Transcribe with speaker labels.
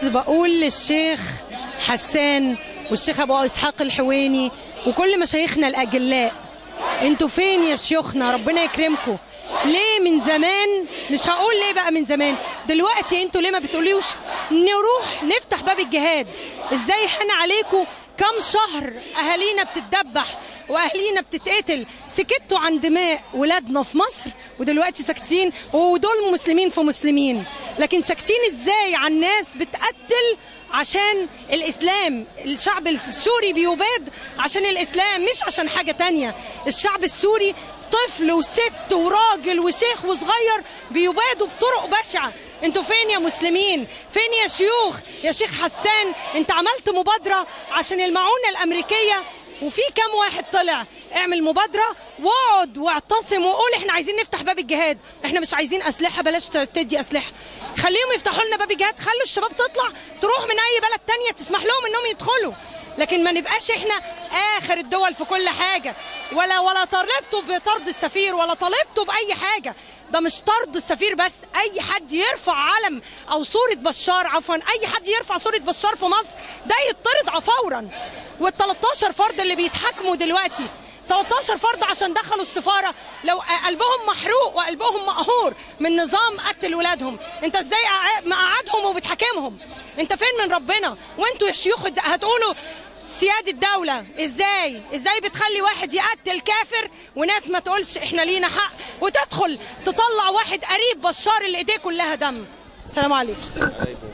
Speaker 1: بقول للشيخ حسان والشيخ ابو اسحاق الحويني وكل مشايخنا الاجلاء انتوا فين يا شيوخنا ربنا يكرمكم ليه من زمان مش هقول ليه بقى من زمان دلوقتي انتوا ليه ما بتقوليوش نروح نفتح باب الجهاد ازاي حن عليكم كم شهر اهالينا بتتدبح واهالينا بتتقتل سكتوا عن دماء ولادنا في مصر ودلوقتي ساكتين ودول مسلمين في مسلمين لكن ساكتين ازاي عن ناس بتقتل عشان الاسلام الشعب السوري بيباد عشان الاسلام مش عشان حاجه تانية الشعب السوري طفل وست وراجل وشيخ وصغير بيبادوا بطرق بشعه انتوا فين يا مسلمين فين يا شيوخ يا شيخ حسان انت عملت مبادره عشان المعونه الامريكيه وفي كام واحد طلع اعمل مبادره واقعد واعتصم وقول احنا عايزين نفتح باب الجهاد احنا مش عايزين اسلحه بلاش تدي اسلحه خليهم يفتحوا لنا باب الجهاد خلوا الشباب تطلع تروح من اي بلد تانية تسمح لهم انهم يدخلوا لكن ما نبقاش احنا اخر الدول في كل حاجه ولا ولا طالبتوا بطرد السفير ولا طالبتوا باي حاجه ده مش طرد السفير بس اي حد يرفع علم او صوره بشار عفوا اي حد يرفع صوره بشار في مصر ده يطرد فورا وال 13 فرد اللي بيتحاكموا دلوقتي 13 فرد عشان دخلوا السفاره لو قلبهم محروق وقلبهم مقهور من نظام قتل ولادهم انت ازاي مقعدهم وبتحاكمهم انت فين من ربنا وانتوا يا شيوخ هتقولوا سيادة الدولة ازاي ازاي بتخلي واحد يقتل كافر وناس ما تقولش احنا لينا حق وتدخل تطلع واحد قريب بشار اللي ايديه كلها دم السلام عليكم